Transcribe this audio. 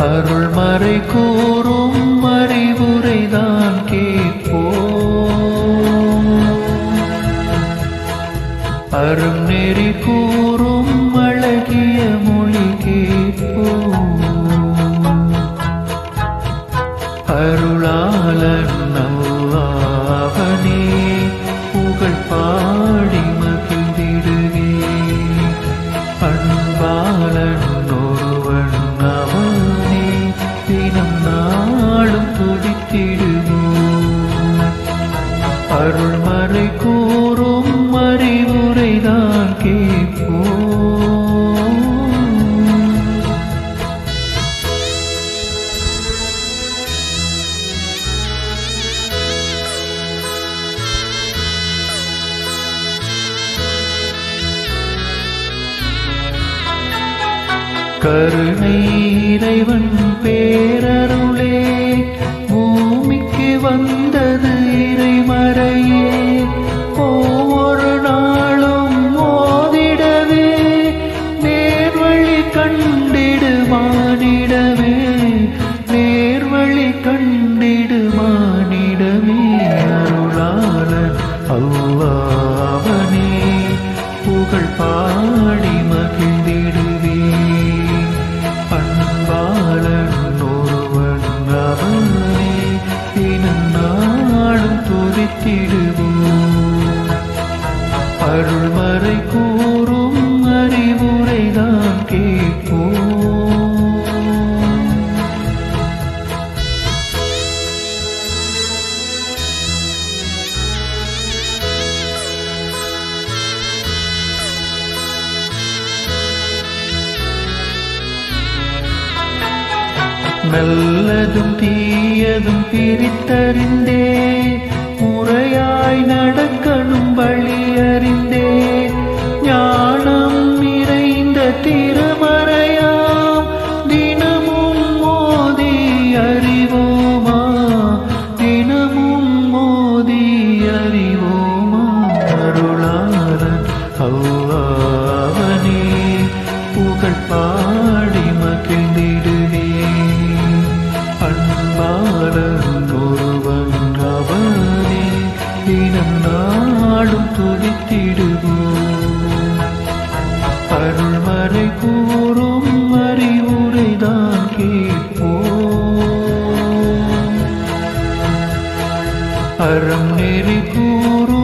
அருள்மறை கூறும் அறிவுரைதான் கேட்போம் அரும் நெறி கூறும் அழகிய மொழி கேட்போம் அருளாளன் நல்லாவனே புகழ் பாடி மகிழ்ந்திடுவே அன்பாளன் ஒருவன் அவனே தினம் நாளும் துடித்திடுவோம் அருள்மறை கூறும் அறிவுரைதான் கேட்போம் கருணை இறைவன் பேரருளே பூமிக்கு வந்தது இறைமறையே ஒவ்வொரு நாளும் மோதிடவே நேர்வழி கண்டிடு மானிடவே நேர்வழி கண்டிடு மானிடமே அருளாளன் அல்லாவனே புகழ் பாடி மகிழ்ந்திடுவே அன்பாளன் ஒருவன் அவனே தினம் நாளும் துதித்திடுவோம் அருள்மறை கூறும் அறிவுரைதான் கேட்போம் நல்லதும் தீயதும் பிரித்தறிந்தே முறையாய் நடக்கணும் வழி அறிந்தே ஞானம் நிறைந்த திருமறையாம் தினமும் மோதி அறிவோமா தினமும் மோதி அறிவோமா அருளாளன் அல்லாவனே புகழ் பாடி மகிழ்ந்திடுவே அன்பாளன் ஒருவன் அவனே தினம் நாளும் துதித்திடுவோம் அருள்மறை கூறும் அறிவுரைதான் கேட்போம் அறம் நெறி கூறும்